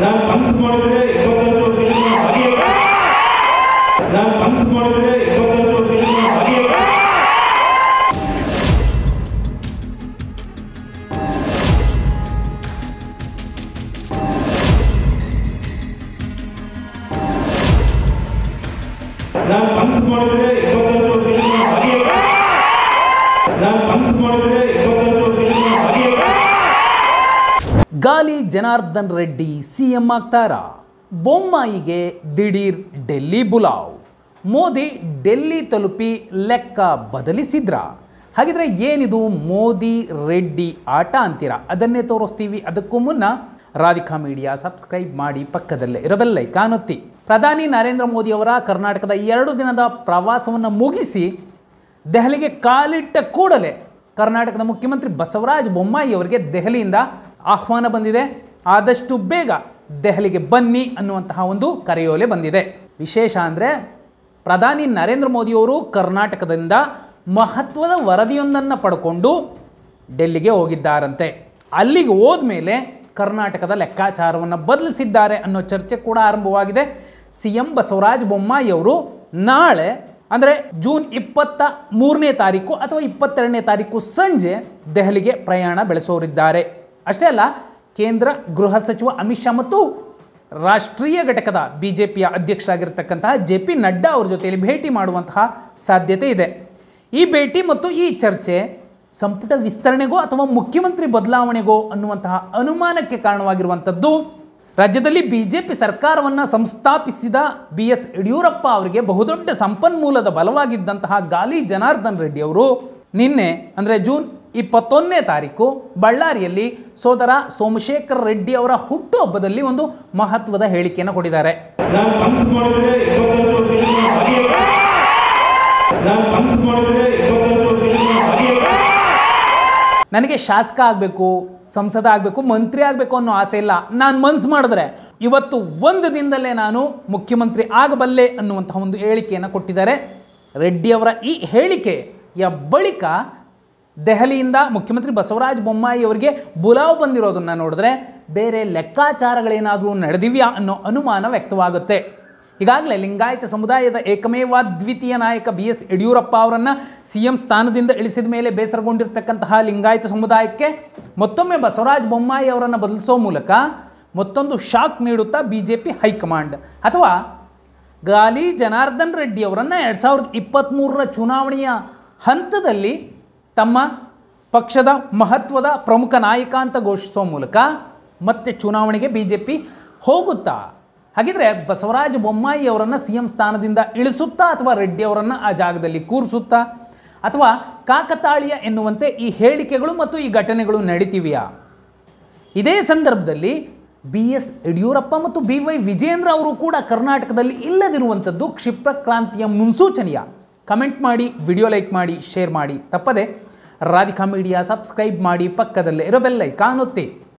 ನಾನು ಮನಸ್ಸು ಮಾಡಿದ್ರೆ ಇವತ್ತಂತೂ ಫಿಲ್ಮ್ ಹಾಗೆ ನಾನು ಮನಸ್ಸು ಮಾಡಿದ್ರೆ ಇವತ್ತಂತೂ ಫಿಲ್ಮ್ ಹಾಗೆ ನಾನು ಮನಸ್ಸು ಮಾಡಿದ್ರೆ ಇವತ್ತಂತೂ ಫಿಲ್ಮ್ ಹಾಗೆ ನಾನು ಮನಸ್ಸು ಮಾಡಿದ್ರೆ ಇವತ್ತಂತೂ ಫಿಲ್ಮ್ ಹಾಗೆ ಗಾಲಿ ಜನಾರ್ದನ್ ರೆಡ್ಡಿ ಸಿ ಎಂ ಆಗ್ತಾರ ಬೊಮ್ಮಾಯಿಗೆ ದಿಢೀರ್ ಡೆಲ್ಲಿ ಬುಲಾವ್ ಮೋದಿ ಡೆಲ್ಲಿ ತಲುಪಿ ಲೆಕ್ಕ ಬದಲಿಸಿದ್ರ ಹಾಗಿದ್ರೆ ಏನಿದು ಮೋದಿ ರೆಡ್ಡಿ ಆಟ ಅಂತೀರಾ ಅದನ್ನೇ ತೋರಿಸ್ತೀವಿ ಅದಕ್ಕೂ ಮುನ್ನ ರಾಧಿಕಾ ಮೀಡಿಯಾ ಸಬ್ಸ್ಕ್ರೈಬ್ ಮಾಡಿ ಪಕ್ಕದಲ್ಲೇ ಇರಬೆಲ್ಲೈ ಕಾಣುತ್ತಿ ಪ್ರಧಾನಿ ನರೇಂದ್ರ ಮೋದಿಯವರ ಕರ್ನಾಟಕದ ಎರಡು ದಿನದ ಪ್ರವಾಸವನ್ನು ಮುಗಿಸಿ ದೆಹಲಿಗೆ ಕಾಲಿಟ್ಟ ಕೂಡಲೇ ಕರ್ನಾಟಕದ ಮುಖ್ಯಮಂತ್ರಿ ಬಸವರಾಜ ಬೊಮ್ಮಾಯಿ ಅವರಿಗೆ ದೆಹಲಿಯಿಂದ ಆಹ್ವಾನ ಬಂದಿದೆ ಆದಷ್ಟು ಬೇಗ ದೆಹಲಿಗೆ ಬನ್ನಿ ಅನ್ನುವಂತಹ ಒಂದು ಕರೆಯೋಲೆ ಬಂದಿದೆ ವಿಶೇಷ ಅಂದರೆ ಪ್ರಧಾನಿ ನರೇಂದ್ರ ಮೋದಿಯವರು ಕರ್ನಾಟಕದಿಂದ ಮಹತ್ವದ ವರದಿಯೊಂದನ್ನು ಪಡ್ಕೊಂಡು ಡೆಲ್ಲಿಗೆ ಹೋಗಿದ್ದಾರಂತೆ ಅಲ್ಲಿಗೆ ಹೋದ್ಮೇಲೆ ಕರ್ನಾಟಕದ ಲೆಕ್ಕಾಚಾರವನ್ನು ಬದಲಿಸಿದ್ದಾರೆ ಅನ್ನೋ ಚರ್ಚೆ ಕೂಡ ಆರಂಭವಾಗಿದೆ ಸಿ ಎಂ ಬಸವರಾಜ ಬೊಮ್ಮಾಯಿ ಅವರು ನಾಳೆ ಅಂದರೆ ಜೂನ್ ಇಪ್ಪತ್ತ ಮೂರನೇ ತಾರೀಕು ಅಥವಾ ಇಪ್ಪತ್ತೆರಡನೇ ತಾರೀಕು ಸಂಜೆ ದೆಹಲಿಗೆ ಪ್ರಯಾಣ ಬೆಳೆಸೋರಿದ್ದಾರೆ ಅಷ್ಟೇ ಅಲ್ಲ ಕೇಂದ್ರ ಗೃಹ ಸಚಿವ ಅಮಿತ್ ಶಾ ಮತ್ತು ರಾಷ್ಟ್ರೀಯ ಘಟಕದ ಬಿ ಜೆ ಪಿಯ ಅಧ್ಯಕ್ಷರಾಗಿರ್ತಕ್ಕಂತಹ ಜೆ ಪಿ ನಡ್ಡಾ ಅವ್ರ ಜೊತೆಯಲ್ಲಿ ಭೇಟಿ ಮಾಡುವಂತಹ ಸಾಧ್ಯತೆ ಇದೆ ಈ ಭೇಟಿ ಮತ್ತು ಈ ಚರ್ಚೆ ಸಂಪುಟ ವಿಸ್ತರಣೆಗೋ ಅಥವಾ ಮುಖ್ಯಮಂತ್ರಿ ಬದಲಾವಣೆಗೋ ಅನ್ನುವಂತಹ ಅನುಮಾನಕ್ಕೆ ಕಾರಣವಾಗಿರುವಂಥದ್ದು ರಾಜ್ಯದಲ್ಲಿ ಬಿಜೆಪಿ ಸರ್ಕಾರವನ್ನು ಸಂಸ್ಥಾಪಿಸಿದ ಬಿ ಎಸ್ ಯಡಿಯೂರಪ್ಪ ಅವರಿಗೆ ಬಹುದೊಡ್ಡ ಸಂಪನ್ಮೂಲದ ಬಲವಾಗಿದ್ದಂತಹ ಗಾಲಿ ಜನಾರ್ದನ್ ರೆಡ್ಡಿ ಅವರು ನಿನ್ನೆ ಅಂದರೆ ಜೂನ್ ಇಪ್ಪತ್ತೊಂದನೇ ತಾರೀಕು ಬಳ್ಳಾರಿಯಲ್ಲಿ ಸೋದರ ಸೋಮಶೇಖರ್ ರೆಡ್ಡಿ ಅವರ ಹುಟ್ಟುಹಬ್ಬದಲ್ಲಿ ಒಂದು ಮಹತ್ವದ ಹೇಳಿಕೆಯನ್ನು ಕೊಟ್ಟಿದ್ದಾರೆ ನಾನು ಮನಸ್ಸು ಮಾಡಿದ್ರೆ ಇವತ್ತಂತೂ ಫಿಲ್ಮ್ ಹಾಗೆ ನಾನು ಮನಸ್ಸು ಮಾಡಿದ್ರೆ ಇವತ್ತಂತೂ ಫಿಲ್ಮ್ ಹಾಗೆ ನನಗೆ ಶಾಸಕ ಆಗಬೇಕು ಸಂಸದ ಆಗಬೇಕು ಮಂತ್ರಿ ಆಗಬೇಕು ಅನ್ನೋ ಆಸೆ ಇಲ್ಲ ನಾನು ಮನ್ಸು ಮಾಡಿದ್ರೆ ಇವತ್ತು ಒಂದು ದಿನದಲ್ಲೇ ನಾನು ಮುಖ್ಯಮಂತ್ರಿ ಆಗಬಲ್ಲೆ ಅನ್ನುವಂತಹ ಒಂದು ಹೇಳಿಕೆಯನ್ನು ಕೊಟ್ಟಿದ್ದಾರೆ ರೆಡ್ಡಿಯವರ ಈ ಹೇಳಿಕೆಯ ಬಳಿಕ ದೆಹಲಿಯಿಂದ ಮುಖ್ಯಮಂತ್ರಿ ಬಸವರಾಜ ಬೊಮ್ಮಾಯಿ ಅವರಿಗೆ ಬುಲಾವ್ ಬಂದಿರೋದನ್ನು ನೋಡಿದ್ರೆ ಬೇರೆ ಲೆಕ್ಕಾಚಾರಗಳೇನಾದರೂ ನಡೆದಿವ್ಯಾ ಅನ್ನೋ ಅನುಮಾನ ವ್ಯಕ್ತವಾಗುತ್ತೆ ಈಗಾಗಲೇ ಲಿಂಗಾಯತ ಸಮುದಾಯದ ಏಕಮೇವಾದ್ವಿತೀಯ ನಾಯಕ ಬಿ ಎಸ್ ಯಡಿಯೂರಪ್ಪ ಅವರನ್ನು ಸಿ ಎಂ ಸ್ಥಾನದಿಂದ ಇಳಿಸಿದ ಮೇಲೆ ಬೇಸರಗೊಂಡಿರ್ತಕ್ಕಂತಹ ಲಿಂಗಾಯತ ಸಮುದಾಯಕ್ಕೆ ಮತ್ತೊಮ್ಮೆ ಬಸವರಾಜ ಬೊಮ್ಮಾಯಿ ಅವರನ್ನು ಬದಲಿಸೋ ಮೂಲಕ ಮತ್ತೊಂದು ಶಾಕ್ ನೀಡುತ್ತಾ ಬಿ ಜೆ ಪಿ ಹೈಕಮಾಂಡ್ ಅಥವಾ ಗಾಲಿ ಜನಾರ್ದನ್ ರೆಡ್ಡಿ ಅವರನ್ನು ಎರಡು ಸಾವಿರದ ಇಪ್ಪತ್ತ್ಮೂರರ ಚುನಾವಣೆಯ ಹಂತದಲ್ಲಿ ತಮ್ಮ ಪಕ್ಷದ ಮಹತ್ವದ ಪ್ರಮುಖ ನಾಯಕ ಅಂತ ಘೋಷಿಸೋ ಮೂಲಕ ಮತ್ತೆ ಚುನಾವಣೆಗೆ ಬಿ ಜೆ ಪಿ ಹೋಗುತ್ತಾ ಹಾಗಿದ್ರೆ ಬಸವರಾಜ ಬೊಮ್ಮಾಯಿ ಅವರನ್ನು ಸಿ ಎಂ ಸ್ಥಾನದಿಂದ ಇಳಿಸುತ್ತಾ ಅಥವಾ ರೆಡ್ಡಿ ಅವರನ್ನು ಆ ಜಾಗದಲ್ಲಿ ಕೂರಿಸುತ್ತಾ ಅಥವಾ ಕಾಕತಾಳೀಯ ಎನ್ನುವಂತೆ ಈ ಹೇಳಿಕೆಗಳು ಮತ್ತು ಈ ಘಟನೆಗಳು ನಡೀತಿವೆಯಾ ಇದೇ ಸಂದರ್ಭದಲ್ಲಿ ಬಿ ಎಸ್ ಯಡಿಯೂರಪ್ಪ ಮತ್ತು ಬಿ ವೈ ವಿಜೇಂದ್ರ ಅವರು ಕೂಡ ಕರ್ನಾಟಕದಲ್ಲಿ ಇಲ್ಲದಿರುವಂಥದ್ದು ಕ್ಷಿಪ್ರ ಕ್ರಾಂತಿಯ ಮುನ್ಸೂಚನೆಯ ಕಮೆಂಟ್ ಮಾಡಿ ವಿಡಿಯೋ ಲೈಕ್ ಮಾಡಿ ಶೇರ್ ಮಾಡಿ ತಪ್ಪದೆ ರಾಧಿಕಾ ಮೀಡಿಯಾ ಸಬ್ಸ್ಕ್ರೈಬ್ ಮಾಡಿ ಪಕ್ಕದಲ್ಲೇ ಇರೋ ಬೆಲ್ಲೈ ಕಾಣುತ್ತೆ